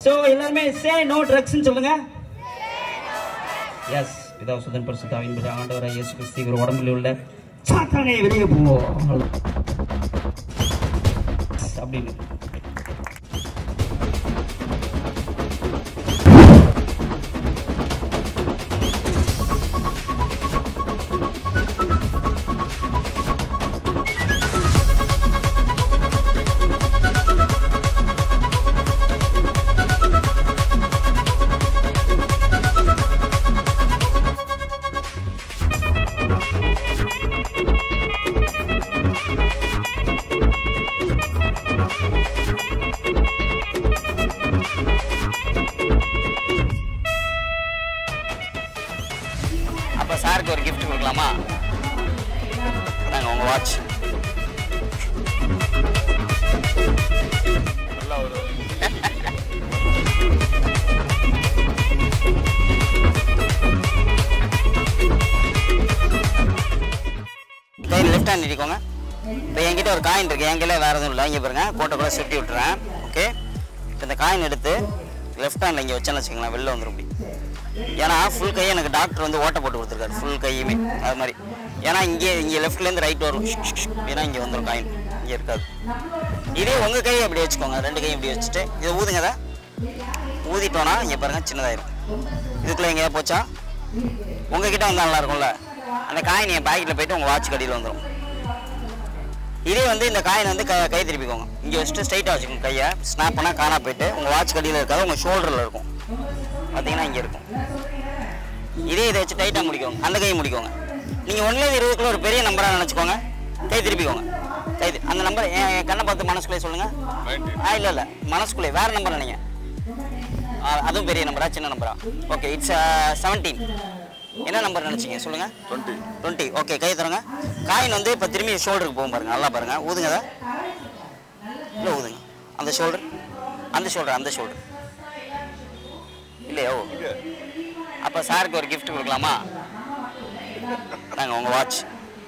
So எல்லாருமே say no ட்ரக்ஸ்னு சொல்லுங்க S பிதா சுதன் பரிசுத்தாவின் பிதா ஆண்டவராக இயேசு கிறிஸ்து இவர் உடம்பில் உள்ள சாத்தானே வெளியே போ அப்படின்னு அப்ப சாருக்கு ஒரு gift கொடுக்கலாமா நாங்க உங்க வாட்ச் நல்லா ஒரு கையில் லெஃப்ட் ஹேண்ட் இடிக்கோங்க இப்போ என்கிட்ட ஒரு காயின் இருக்கு என் கையில் வேற எதுவும் இல்லை இங்கே பாருங்க கோட்டை கூட சுட்டி விட்டுறேன் ஓகே இப்போ இந்த காயின் எடுத்து லெஃப்ட் ஹேண்டில் இங்கே வச்சேன்னு வச்சுக்கோங்களேன் வெளில வந்துடும் இப்படி ஏன்னா ஃபுல் கையை எனக்கு டாக்டர் வந்து ஓட்டை போட்டு கொடுத்துருக்காரு ஃபுல் கையுமே அது மாதிரி ஏன்னா இங்கே இங்கே லெஃப்ட்லேருந்து ரைட் வரும் ஏன்னா இங்கே வந்துடும் காயின் இங்கே இருக்காது இதே உங்கள் கையை அப்படி வச்சுக்கோங்க ரெண்டு கையும் இப்படி வச்சுட்டு இதை ஊதுங்க அதை ஊதிட்டோன்னா இங்கே பாருங்க சின்னதாயிரும் இதுக்குள்ளே எங்கேயா போச்சா உங்ககிட்ட வந்தால் நல்லா இருக்கும்ல அந்த காயின் என் பாக்கெட்டில் போயிட்டு உங்கள் வாட்ச் கடியில் வந்துடும் இதே வந்து இந்த காயின் வந்து கை கை திருப்பிக்கோங்க இங்கே வச்சுட்டு ஸ்ட்ரைட்டாக வச்சுக்கோங்க கையை ஸ்னாப் பண்ணால் காணா போயிட்டு உங்கள் வாட்ச் கடியில் இருக்காது உங்கள் ஷோல்டரில் இருக்கும் பார்த்தீங்கன்னா இங்கே இருக்கும் இதே இதை வச்சு டைட்டாக முடிக்கோங்க அந்த கையை முடிக்கோங்க நீங்கள் ஒன்றுலேருந்து இருபதுக்குள்ள ஒரு பெரிய நம்பராக நினச்சிக்கோங்க கை திருப்பிக்கோங்க கை திரு- அந்த நம்பர் என் என் கண்ணை பார்த்து மனசுக்குள்ளே சொல்லுங்கள் நைன்டீன் ஆ இல்லை இல்லை மனசுக்குள்ளே வேறு நம்பர் நினைங்க ஆ, அதுவும் பெரிய நம்பரா சின்ன நம்பரா ஓகே இட்ஸ் செவன்டீன் என்ன நம்பர் நினச்சிங்க சொல்லுங்கள் டுவெண்ட்டி டுவெண்ட்டி ஓகே கை தரங்க காயின் வந்து இப்போ திரும்பி ஷோல்டருக்கு போகும் பாருங்க நல்லா பாருங்க ஊதுங்க அதை இல்லை ஊதுங்க அந்த ஷோல்டர் அந்த ஷோல்டர் அந்த ஷோல்டர் இல்லையோ அப்போ சாருக்கு ஒரு gift கொடுக்கலாமா நாங்கள் உங்கள் வாட்ச்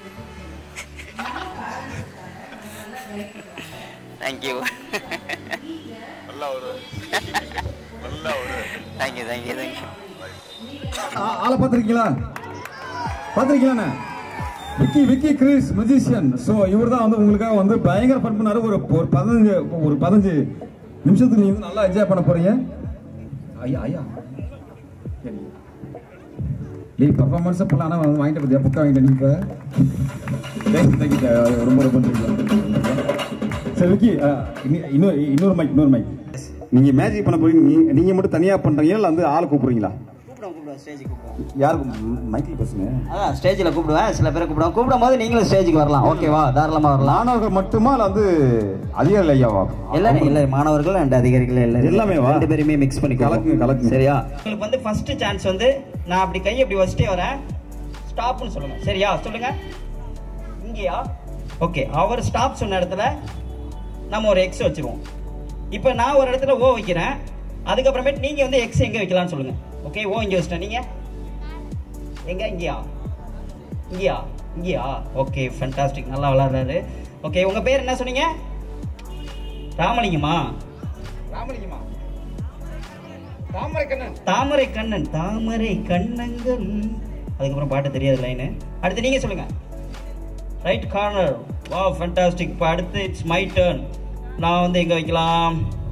தேங்க்யூ நல்லா ஒரு நல்லா ஒரு தேங்க்யூ தேங்க்யூ தேங்க்யூ ஆ- ஆளை பார்த்துருக்கீங்களா பார்த்துருக்கீங்களாண்ணே Vicky Vicky Chris musician so இவர் தான் வந்து உங்களுக்காக வந்து பயங்கர ஃபன் பண்ணாரு ஒரு ஒரு பதினஞ்சு ஒரு பதினஞ்சு நிமிஷத்துக்கு நீங்கள் வந்து நல்லா என்ஜாய் பண்ண போறீங்க ஐயா ஐயா சரி இல்லை பர்ஃபார்மன்ஸை பண்ணலாம் ஆனால் வந்து வாங்கிட்டு பார்த்தியா புக்கா வாங்கிட்டு நீ இப்போ தேங்க்யூ தேங்க்யூ ரொம்ப ரொம்ப நன்றி சரி விக்கி ஆ, இன்னி- இன்னொரு இன்னொரு மைக் இன்னொரு மைக் நீங்க மேஜிக் பண்ண போறீங்க நீங்க- நீங்க மட்டும் தனியா பண்றீங்களா இல்ல வந்து ஆள் கூப்பிடுறீங்களா கூப்பிடுவோம் கூப்பிடுவோம் ஸ்டேஜுக்கு கூப்பிடுவோம் யாருக்கு மைக்கில் பேசுங்க அதான் ஸ்டேஜில் கூப்பிடுவேன் சில பேரை கூப்பிடுவோம் கூப்பிடும் போது நீங்களும் ஸ்டேஜுக்கு வரலாம் ஓகேவா தாராளமாக வரலாம் மாணவர்கள் மட்டுமா இல்ல வந்து அதிகாரி ஐயாவா எல்லாரும் இல்ல மாணவர்கள் அண்ட் அதிகாரிகள் எல்லாரும் எல்லாமே வா. ரெண்டு பேருமே மிக்ஸ் பண்ணி கலக்குங்க, கலக்குங்க. சரியா உங்களுக்கு வந்து ஃபர்ஸ்ட் சான்ஸ் வந்து நான் அப்படி கையை அப்படி வச்சுட்டே வரேன் ஸ்டாப்னு சொல்லுங்க சரியா சொல்லுங்க இங்கேயா ஓகே அவர் ஸ்டாப் சொன்ன இடத்துல நம்ம ஒரு எக்ஸ் வச்சிருவோம் இப்போ நான் ஒரு இடத்துல ஓ வைக்கிறேன் அதுக்கப்புறமேட்டு நீங்க வந்து எக்ஸ் எங்க வைக்கலாம்னு சொல்லுங்க ஓகே ஓ இங்க வச்சிட்டேன் நீங்க எங்க இங்கேயா இங்கேயா இங்கேயா ஓகே ஃபண்டாஸ்டிக் நல்லா விளாடுறாரு ஓகே உங்க பேர் என்ன சொன்னீங்க ராமலிங்கமா ராமலிங்கமா தாமரை கண்ணன் தாமரை கண்ணன் தாமரை கண்ணங்கள் அதுக்கப்புறம் பாட்டு தெரியாது லைனு அடுத்து நீங்க சொல்லுங்க ரைட் கார்னர் வா ஃபண்டாஸ்டிக் இப்போ அடுத்து இட்ஸ் மை டர்ன் நான் வந்து எங்கே வைக்கலாம்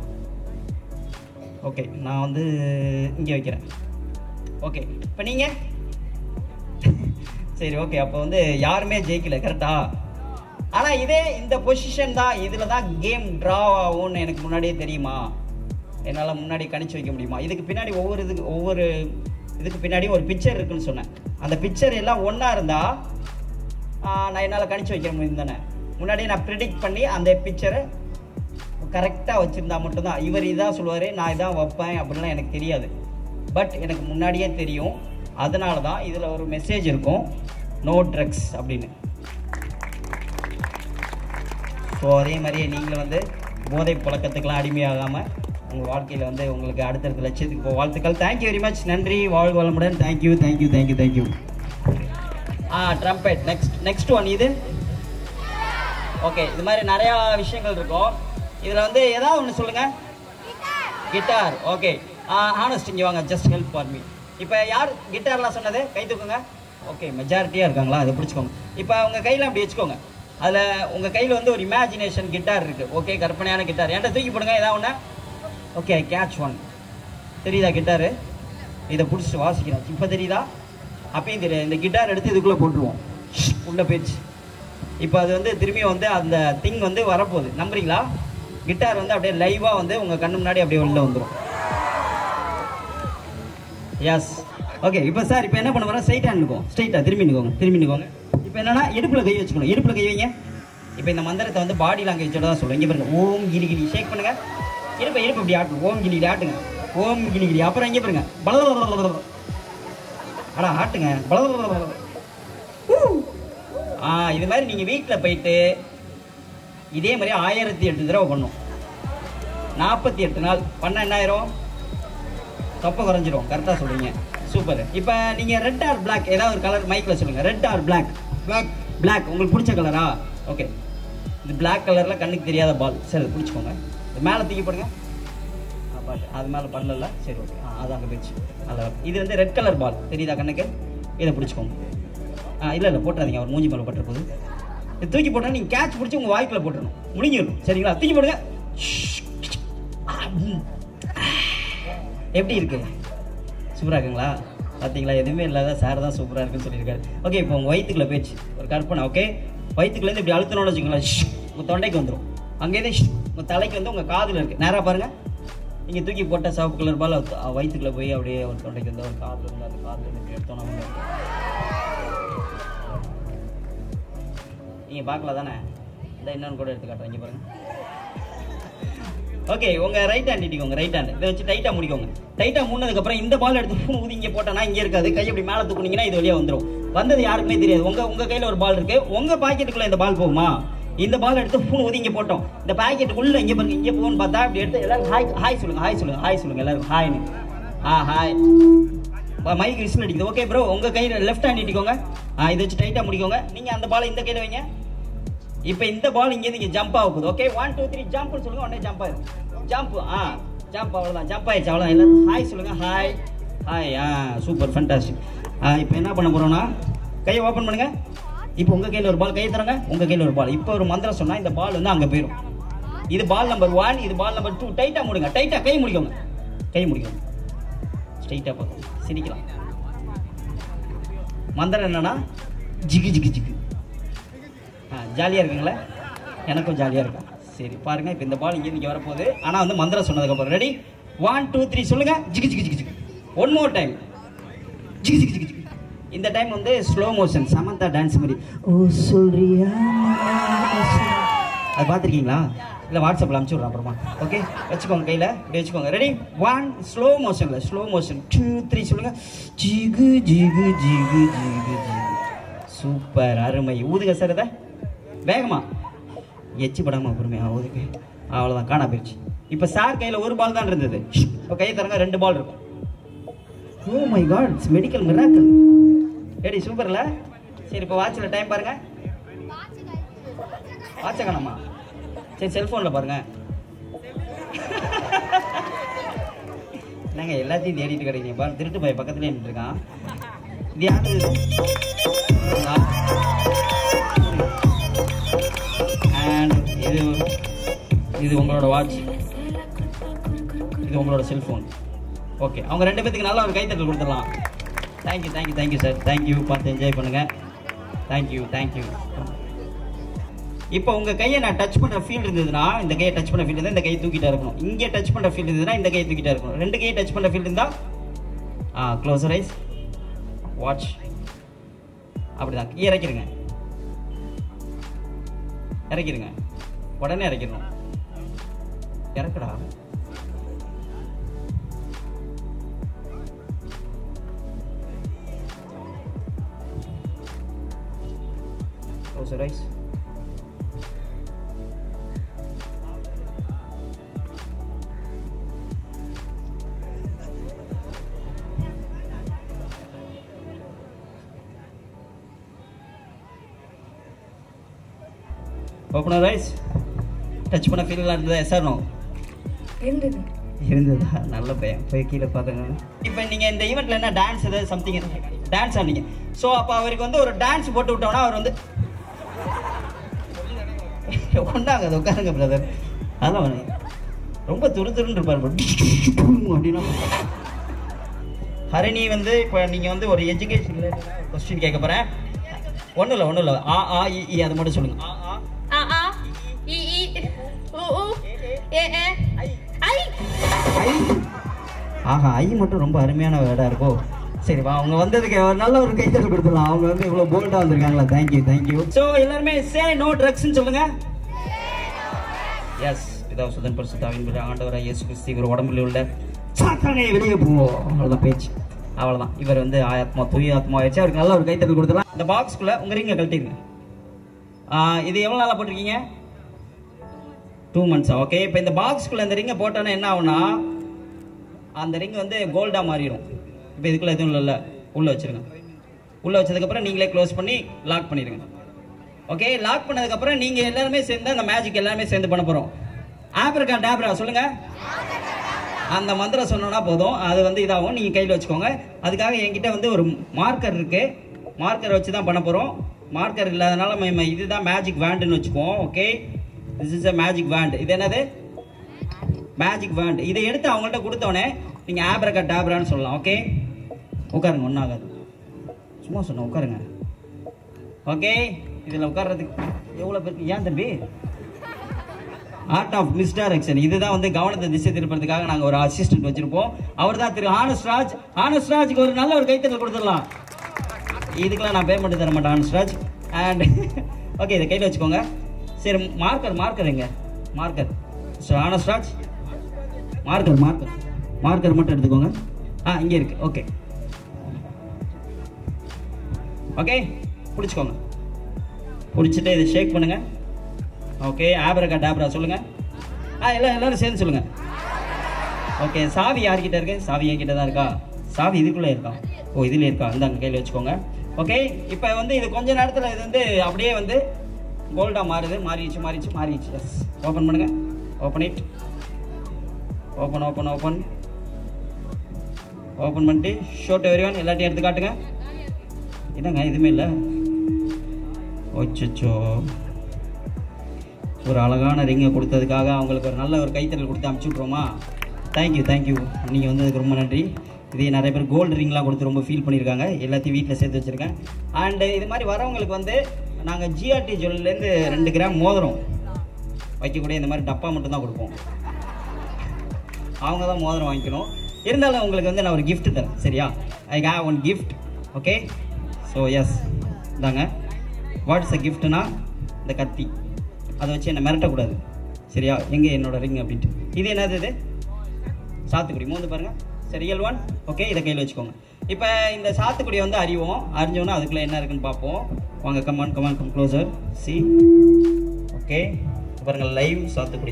ஓகே நான் வந்து இங்கே வைக்கிறேன் ஓகே இப்போ நீங்கள் சரி ஓகே அப்போ வந்து யாருமே ஜெயிக்கல கரெக்டா ஆனால் இதே இந்த பொசிஷன் தான் இதில் தான் கேம் ட்ரா ஆகும்னு எனக்கு முன்னாடியே தெரியுமா என்னால் முன்னாடி கணிச்சு வைக்க முடியுமா இதுக்கு பின்னாடி ஒவ்வொரு இதுக்கு ஒவ்வொரு இதுக்கு பின்னாடியும் ஒரு பிக்சர் இருக்குன்னு சொன்னேன் அந்த பிக்சர் எல்லாம் ஒன்றா இருந்தால் நான் என்னால் கணிச்சு வைக்க முடியும் தானே முன்னாடியே நான் ப்ரிடிக்ட் பண்ணி அந்த பிக்சரை கரெக்டாக வச்சுருந்தா மட்டும்தான் இவர் இதான் சொல்லுவார் நான் இதான் வைப்பேன் அப்படின்லாம் எனக்கு தெரியாது பட் எனக்கு முன்னாடியே தெரியும் அதனால தான் இதில் ஒரு மெசேஜ் இருக்கும் நோ ட்ரக்ஸ் அப்படின்னு ஸோ அதே மாதிரியே நீங்களும் வந்து போதை பழக்கத்துக்கெல்லாம் அடிமையாகாமல் உங்கள் வாழ்க்கையில் வந்து உங்களுக்கு அடுத்தடுத்த லட்சியத்துக்கு போக வாழ்த்துக்கள் தேங்க்யூ வெரி மச் நன்றி வாழ்க வளமுடன் தேங்க்யூ தேங்க்யூ தேங்க்யூ தேங்க்யூ ஆ ட்ரம்பெட் நெக்ஸ்ட் நெக்ஸ்ட் ஒன் இது ஓகே இது மாதிரி நிறையா விஷயங்கள் இருக்கும் இதில் வந்து ஏதாவது ஒன்று சொல்லுங்கள் கிட்டார் ஓகே ஹானஸ்ட் இங்கே வாங்க ஜஸ்ட் ஹெல்ப் ஃபார் மீ இப்போ யார் கிட்டார்லாம் சொன்னது கை தூக்குங்க ஓகே மெஜாரிட்டியாக இருக்காங்களா அதை பிடிச்சிக்கோங்க இப்போ உங்கள் கையில் அப்படி வச்சுக்கோங்க அதில் உங்கள் கையில் வந்து ஒரு இமேஜினேஷன் கிட்டார் இருக்குது ஓகே கற்பனையான கிட்டார் என்கிட்ட தூக்கி போடுங்க ஏதாவது ஒன்று ஓகே கேட்ச் ஒன் தெரியுதா கிட்டாரு இதை பிடிச்சிட்டு வாசிக்கிறேன் இப்போ தெரியுதா அப்பயும் தெரியாது இந்த கிட்டார் எடுத்து இதுக்குள்ளே போட்டுருவோம் உள்ள போயிடுச்சு இப்போ அது வந்து திரும்பியும் வந்து அந்த திங் வந்து வரப்போகுது நம்புறீங்களா கிட்டார் வந்து அப்படியே லைவாக வந்து உங்கள் கண்ணு முன்னாடி அப்படியே உள்ள வந்துடும் எஸ் ஓகே இப்போ சார் இப்போ என்ன பண்ண போகிறோம் ஸ்ட்ரைட்டாக நிற்கும் ஸ்ட்ரைட்டாக திரும்பி நிற்கோங்க திரும்பி நிற்கோங்க இப்போ என்னன்னா இடுப்பில் கை வச்சுக்கணும் இடுப்பில் கை வைங்க இப்போ இந்த மந்திரத்தை வந்து பாடி லாங்குவேஜோட தான் சொல்லுவோம் இங்கே பாருங்க ஓம் கிளி கிளி ஷேக் பண்ணுங்க இடுப்பை இடுப்பு இப்படி ஆட்டணும் ஓம் கிளி கிளி ஆட்டுங்க ஓம் கிளி கிளி அப்புறம் இங்கே பாருங்க பல அடா ஆட்டுங்க பல ஆ இது மாதிரி நீங்கள் வீட்டில் போயிட்டு இதே மாதிரி ஆயிரத்தி எட்டு தடவை பண்ணும் நாற்பத்தி எட்டு நாள் பண்ண என்ன ஆயிரும் தொப்பை குறைஞ்சிரும் கரெக்டாக சொல்றீங்க சூப்பர் இப்போ நீங்கள் ரெட் ஆர் பிளாக் ஏதாவது ஒரு கலர் மைக்கில் சொல்லுங்கள் red or black black black உங்களுக்கு பிடிச்ச கலரா ஓகே இது பிளாக் கலரில் கண்ணுக்கு தெரியாத பால் சரி அது பிடிச்சிக்கோங்க இது மேலே தூக்கி போடுங்க ஆ, பாட்டு அது மேலே பண்ணல சரி ஓகே ஆ அது அங்கே போயிடுச்சு அதில் இது வந்து ரெட் கலர் பால் தெரியுதா கண்ணுக்கு இதை பிடிச்சிக்கோங்க ஆ இல்லை இல்லை போட்டுறாதீங்க அவர் மூஞ்சி மேலே பட்டுற போது இது தூக்கி போட்டால் நீங்கள் கேட்ச் பிடிச்சி உங்கள் வாய்க்குள்ள போட்டுறணும் முடிஞ்சிடும் சரிங்களா தூக்கி போடுங்க எப்படி இருக்கு சூப்பராக இருக்குங்களா பார்த்தீங்களா எதுவுமே இல்லாத சார் தான் சூப்பராக இருக்குன்னு சொல்லியிருக்காரு ஓகே இப்போ உங்கள் வயிற்றுக்குள்ள போயிடுச்சு ஒரு கற்பனை ஓகே வயிற்றுக்குள்ளேருந்து இப்படி அழுத்தணும்னு வச்சுக்கோங்களேன் ஷ், உங்கள் தொண்டைக்கு வந்துடும் அங்கேயே உங்கள் தலைக்கு வந்து உங்கள் காதில் இருக்குது நேராக பாருங்கள் நீங்கள் தூக்கி போட்ட சிவப்பு கலர் பால் வயிற்றுக்குள்ளே போய் அப்படியே ஒரு தொண்டைக்கு வந்து ஒரு காதில் இருந்து அந்த காதில் இருந்து இப்படி எடுத்தோம் நம்ம நீங்கள் பார்க்கல தானே இந்த இன்னொன்று கூட எடுத்து காட்டுறேன் இங்கே பாருங்கள் ஓகே உங்க ரைட் ஹேண்ட் இட்டிக்கோங்க ரைட் ஹேண்ட் இதை வச்சு டைட்டா முடிக்கோங்க டைட்டா மூடினதுக்கு அப்புறம் இந்த பால் எடுத்து பூ ஊதி இங்க போட்டா இங்க இருக்காது கை அப்படி மேல தூக்குனீங்கன்னா இது வழியா வந்துரும் வந்தது யாருக்குமே தெரியாது உங்க உங்க கையில ஒரு பால் இருக்கு உங்க பாக்கெட்டுக்குள்ள இந்த பால் போகுமா இந்த பால் எடுத்து பூ ஊதி இங்க போட்டோம் இந்த பாக்கெட்டுக்குள்ள இங்க பாருங்க இங்க போகும்னு பார்த்தா இப்படி எடுத்து எல்லாரும் ஹாய் ஹாய் சொல்லுங்க ஹாய் சொல்லுங்க ஹாய் சொல்லுங்க எல்லாரும் ஹாய்னு ஆ ஹாய் மைக் விசில் அடிக்குது ஓகே ப்ரோ உங்க கையில லெஃப்ட் ஹேண்ட் இட்டிக்கோங்க ஆ இதை வச்சு டைட்டா முடிக்கோங்க நீங்க அந்த பால் இந்த கையில வைங்க இப்போ இந்த பால் இங்கே நீங்க ஜம்ப் ஆக போகுது ஓகே ஒன் டூ த்ரீ ஜம்ப்னு சொல்லுங்க உடனே ஜம்ப் ஆயிரும் ஜம்ப் ஆ ஜம்ப் அவ்வளோதான் ஜம்ப் ஆயிடுச்சு அவ்வளோதான் எல்லாரும் ஹாய் சொல்லுங்க ஹாய் ஹாய் ஆ சூப்பர் ஃபண்டாஸ்டிக் இப்போ என்ன பண்ண போறோம்னா கையை ஓப்பன் பண்ணுங்க இப்போ உங்க கையில் ஒரு பால் கையை தரங்க உங்க கையில் ஒரு பால் இப்போ ஒரு மந்திரம் சொன்னா இந்த பால் வந்து அங்கே போயிடும் இது பால் நம்பர் ஒன் இது பால் நம்பர் டூ டைட்டா முடிங்க டைட்டா கை முடிக்கோங்க கை முடிக்கோங்க ஸ்ட்ரைட்டா பார்க்கணும் சிரிக்கலாம் மந்திரம் என்னன்னா ஜிகு ஜிகு ஜிகு ஆ ஜாலியாக இருக்குங்களா எனக்கும் ஜாலியாக இருக்கும் சரி பாருங்க இப்போ இந்த பால் இங்கே நீங்கள் வரப்போகுது ஆனால் வந்து மந்திரம் சொன்னதுக்கப்புறம் ரெடி ஒன் டூ த்ரீ சொல்லுங்க ஜிகு ஜிகு ஜிகு ஜிகு ஒன் மோர் டைம் ஜிகு ஜிகு ஜிகு ஜிகு இந்த டைம் வந்து ஸ்லோ மோஷன் சமந்தா டான்ஸ் மாதிரி ஓ சொல்றியா அது பார்த்துருக்கீங்களா இல்லை வாட்ஸ்அப்பில் அனுப்பிச்சி விட்றேன் அப்புறமா ஓகே வச்சுக்கோங்க கையில் இப்படி வச்சுக்கோங்க ரெடி ஒன் ஸ்லோ மோஷனில் ஸ்லோ மோஷன் டூ த்ரீ சொல்லுங்க ஜிகு ஜிகு ஜிகு ஜிகு ஜிகு சூப்பர் அருமை ஊதுக சார் இதை வேகமா எச்சி படாம பொறுமையா ஊதுக்கு அவ்வளோதான் காணா போயிடுச்சு இப்போ சார் கையில் ஒரு பால் தான் இருந்தது இப்போ கையை தரங்க ரெண்டு பால் இருக்கும் oh my god it's medical miracle ஏடி சூப்பர்ல சரி இப்போ வாட்சில் டைம் பாருங்க வாட்ச காணாமா சரி செல்ஃபோனில் பாருங்க என்னங்க எல்லாத்தையும் தேடிட்டு கிடைக்கிறீங்க பாரு திருட்டு போய் பக்கத்துலேயே நின்றுருக்கான் இது யாரு இது? அண்ட் இது இது உங்களோட வாட்ச் இது உங்களோட செல்ஃபோன் ஓகே அவங்க ரெண்டு பேத்துக்கு நல்ல ஒரு கைத்தட்டல் கொடுத்துடலாம் thank you thank you thank you sir thank you பார்த்து என்ஜாய் பண்ணுங்க தேங்க்யூ தேங்க்யூ இப்போ உங்க கையை நான் டச் பண்ற ஃபீல் இருந்ததுன்னா இந்த கையை டச் பண்ண ஃபீல் இருந்தா இந்த கையை தூக்கிட்டா இருக்கணும் இங்கே டச் பண்ற ஃபீல் இருந்ததுன்னா இந்த கையை தூக்கிட்டா இருக்கணும் ரெண்டு கையை டச் பண்ற ஃபீல் இருந்தா ஆ க்ளோசர் ஐஸ் வாட்ச் அப்படிதான் இறக்கிடுங்க இறக்கிடுங்க உடனே இறக்கிடணும் இறக்குடா Close your eyes. Open your eyes touch பண்ண ஃபீல்லாம் இருந்ததா எஸ் நோ இருந்தது இருந்ததா நல்ல பையன் போய் கீழே பார்த்துங்க இப்போ நீங்கள் இந்த ஈவெண்ட்டில் என்ன டான்ஸ் ஏதாவது சம்திங் டான்ஸ் ஆனீங்க ஸோ அப்போ அவருக்கு வந்து ஒரு டான்ஸ் போட்டு விட்டோம்னா அவர் வந்து கொண்டாங்க அது உட்காருங்க பிரதர் அதெல்லாம் வேணாம். ரொம்ப துரு துருன்னு இருப்பார் bro. அப்படின்னா ஹரணி வந்து இப்போ நீங்கள் வந்து ஒரு எஜுகேஷன் கொஸ்டின் கேட்க போகிறேன் ஒன்றும் இல்லை ஒன்றும் இல்லை ஆ ஆ இ இ அதை மட்டும் சொல்லுங்கள் ஆ ஆ A A I I U U E E ஐ ஐ ஆஹா ஐ மட்டும் ரொம்ப அருமையான வேர்டாக இருக்கோ சரி வா அவங்க வந்ததுக்கு ஒரு நல்ல ஒரு கைத்தல் கொடுத்துடலாம் அவங்க வந்து இவ்வளோ போல்டாக வந்திருக்காங்களா தேங்க்யூ தேங்க்யூ ஸோ எல்லாருமே சே நோ ட்ரக்ஸ்னு சொல்லுங்க எஸ் பிதா சுதன் பரிசுத்தாவின் பிள்ளை ஆண்டவராக இயேசு கிறிஸ்து இவர் உடம்புல உள்ள சாத்தானே வெளியே போ அவ்வளோதான் பேச்சு அவ்வளோதான் இவர் வந்து ஆத்மா தூய ஆத்மா ஆயிடுச்சு அவருக்கு நல்ல ஒரு கைத்தல் கொடுத்துடலாம் இந்த பாக்ஸ்க்குள்ளே உங்கள் ரிங்கை கழட்டிடுங்க ஆ, இது எவ்வளோ நாளாக போட்டிருக்கீங்க டூ மந்த்ஸா ஓகே இப்போ இந்த பாக்ஸ்க்குள்ளே இந்த ரிங்கை போட்டோன்னா என்ன ஆகும்னா அந்த ரிங் வந்து கோல்டாக மாறிடும் இப்போ இதுக்குள்ள எதுவும் இல்லைல்ல உள்ளே வச்சிருங்க உள்ளே வச்சதுக்கப்புறம் நீங்களே க்ளோஸ் பண்ணி லாக் பண்ணிடுங்க ஓகே லாக் பண்ணதுக்கப்புறம் நீங்கள் எல்லாருமே சேர்ந்து அந்த மேஜிக் எல்லாருமே சேர்ந்து பண்ண போகிறோம் ஆப்ரிக்கா டேப்ரா சொல்லுங்க அந்த மந்திரம் சொன்னோன்னா போதும் அது வந்து இதாகும் நீங்கள் கையில் வச்சுக்கோங்க அதுக்காக என்கிட்ட வந்து ஒரு மார்க்கர் இருக்கு மார்க்கர் வச்சு தான் பண்ண போகிறோம் மார்க்கர் இல்லாதனால நம்ம இதுதான் மேஜிக் வேண்டுன்னு வச்சுக்குவோம் okay this is a magic wand இது என்னது மேஜிக் வேண்ட் இதை எடுத்து அவங்கள்ட்ட கொடுத்தோடனே நீங்கள் ஆப்ரகா டேப்ரான்னு சொல்லலாம் ஓகே உட்காருங்க ஒன்றாகாது சும்மா சொன்னேன் உட்காருங்க ஓகே இதில் உட்கார்றதுக்கு எவ்வளோ பேருக்கு ஏன் தம்பி ஆர்ட் ஆஃப் மிஸ்டைரக்ஷன் இதுதான் வந்து கவனத்தை திசை திருப்பறதுக்காக நாங்கள் ஒரு அசிஸ்டன்ட் வச்சிருப்போம் அவர் தான் திரு ஆனஸ்ராஜ் ஆனஸ்ராஜுக்கு ஒரு நல்ல ஒரு கைத்தட்டல் கொடுத்துடலாம் இதுக்கெல்லாம் நான் பேமெண்ட் தர மாட்டேன் ஆனஸ்ராஜ் அண்ட் ஓகே இதை கையில் வச்சுக்கோங்க சரி மார்க்கர் மார்க்கர் எங்க மார்க்கர் ஸோ ஆனஸ்ராஜ் மார்க்கர் மார்க்கர் மார்க்கர் மட்டும் எடுத்துக்கோங்க ஆ இங்கே இருக்கு ஓகே ஓகே பிடிச்சிக்கோங்க பிடிச்சிட்டு இதை ஷேக் பண்ணுங்க ஓகே ஆப்ரகா டேப்ரா சொல்லுங்க ஆ எல்லாம் எல்லாரும் சேர்ந்து சொல்லுங்க ஓகே சாவி யார்கிட்ட இருக்கு சாவி என்கிட்ட தான் இருக்கா சாவி இதுக்குள்ளே இருக்கா ஓ இதுல இருக்கா இந்தாங்க கையில் வச்சுக்கோங்க ஓகே இப்போ வந்து இது கொஞ்ச நேரத்தில் இது வந்து அப்படியே வந்து கோல்டாக மாறுது மாறிடுச்சு மாறிடுச்சு மாறிடுச்சு எஸ் ஓப்பன் பண்ணுங்க open it open open open open பண்ணிட்டு ஷோட் எவ்ரி ஒன் எல்லாத்தையும் எடுத்து காட்டுங்க என்னங்க எதுவுமே இல்லை ஓச்சோ ஒரு அழகான ரிங்கை கொடுத்ததுக்காக அவங்களுக்கு ஒரு நல்ல ஒரு கைத்தறல் கொடுத்து அமுச்சு விட்ருவோமா தேங்க்யூ தேங்க்யூ நீங்கள் வந்ததுக்கு ரொம்ப நன்றி இது நிறைய பேர் கோல்டு ரிங்லாம் கொடுத்து ரொம்ப ஃபீல் பண்ணியிருக்காங்க எல்லாத்தையும் வீட்டில் சேர்த்து வச்சுருக்கேன் அண்டு இது மாதிரி வரவங்களுக்கு வந்து நாங்கள் ஜிஆர்டி ஜுவல்லேருந்து ரெண்டு கிராம் மோதிரம் வைக்கக்கூடிய இந்த மாதிரி டப்பா மட்டும் தான் கொடுப்போம் அவங்க தான் மோதிரம் வாங்கிக்கணும் இருந்தாலும் உங்களுக்கு வந்து நான் ஒரு gift தரேன் சரியா I have one gift okay so yes இந்தாங்க வாட்ஸ் அ கிஃப்ட்னா இந்த கத்தி அதை வச்சு என்னை மிரட்டக்கூடாது சரியா எங்கே என்னோட ரிங் அப்படின்ட்டு இது என்னது இது சாத்துக்குடி மூந்து பாருங்க சரி ரியல் ஒன் ஓகே இதை கையில் வச்சுக்கோங்க இப்போ இந்த சாத்துக்குடியை வந்து அறிவோம் அறிஞ்சோன்னா அதுக்குள்ளே என்ன இருக்குன்னு பார்ப்போம் வாங்க come on come on come closer see okay பாருங்க லைவ் சாத்துக்குடி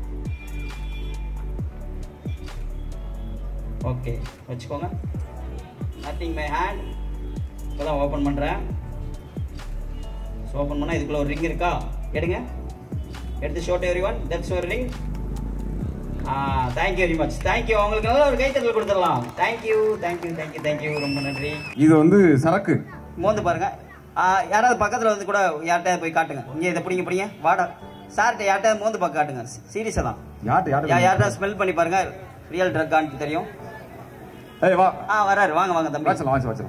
ஓகே வச்சுக்கோங்க நத்திங் மை ஹேண்ட் இப்போ தான் ஓப்பன் பண்ணுறேன் ஸோ ஓப்பன் பண்ணால் இதுக்குள்ள ஒரு ரிங் இருக்கா எடுங்க எடுத்து ஷோட் எவ்ரி ஒன் தட்ஸ் ஒரு ring thank you very much thank you அவங்களுக்கு நல்ல ஒரு கைத்தட்டல் கொடுத்துடலாம் தேங்க்யூ தேங்க்யூ தேங்க்யூ தேங்க்யூ ரொம்ப நன்றி இது வந்து சரக்கு மோந்து பாருங்க ஆ, யாராவது பக்கத்தில் வந்து கூட யார்கிட்டயாவது போய் காட்டுங்க இங்கே இதை பிடிங்க பிடிங்க வாடா சார்கிட்ட யார்கிட்டயாவது மோந்து பார்க்க காட்டுங்க சீரியஸாக தான் யார்கிட்ட யா யார்கிட்ட யார்கிட்ட ஸ்மெல் பண்ணி பாருங்க ரியல் ட்ரக்கான்னு தெரியும் ஏய் வா ஆ வராரு வாங்க வாங்க தம்பி வாச்சலாம் வாச்சலாம் வாச்சலாம்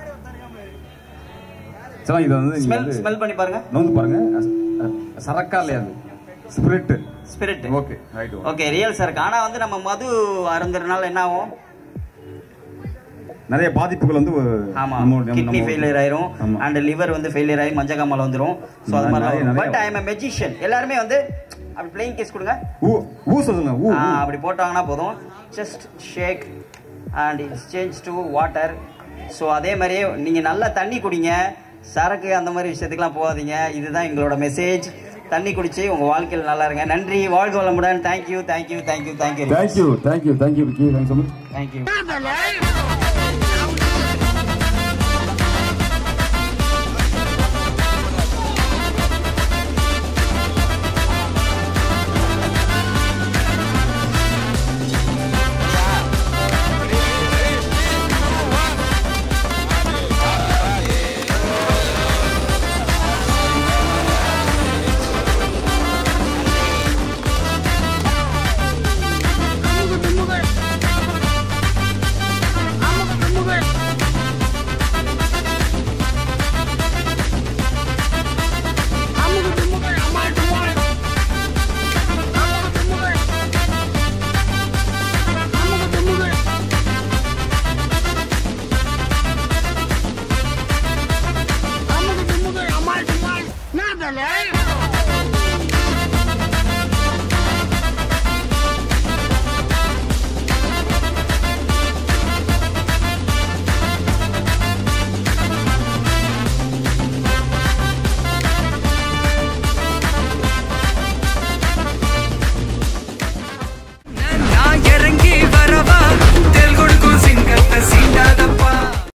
சரி இது வந்து நீங்க ஸ்மெல் வந்து ஸ்மெல் பண்ணி பாருங்க நோந்து பாருங்க அ- அ- சரக்கா இல்லையா அது spirit spirit okay right okay real sir ஆனா வந்து நம்ம மது அருந்துறதுனால என்ன ஆகும் நிறைய பாதிப்புகள் வந்து ஆமா நம்ம- நம்ம- கிட்னி நம்ம- ஃபெயிலியர் ஆயிரும் ஆமா. அண்ட் லிவர் வந்து ஃபெயிலியர் ஆகி மஞ்சக்காமல் வந்துரும் ஸோ அது நிறைய- மாதிரி நிறைய- பட் ஐ எம் மெஜிஷியன் எல்லாருமே வந்து அப்படி பிளேயிங் கேஸ் கொடுங்க ஊ ஊ சொல்லுங்க ஊ ஆ, ஊ. அப்படி போட்டாங்கன்னா போதும் just shake and it's change to water so அதே மாதிரியே நீங்கள் நல்லா தண்ணி குடிங்க சரக்கு அந்த மாதிரி விஷயத்துக்குலாம் போகாதீங்க இதுதான் எங்களோட மெசேஜ் தண்ணி குடிச்சு உங்கள் வாழ்க்கையில் நல்லா இருங்க நன்றி வாழ்க வளமுடன் thank you thank you thank you thank you thank you thank you thank you Vicky thanks so much thank you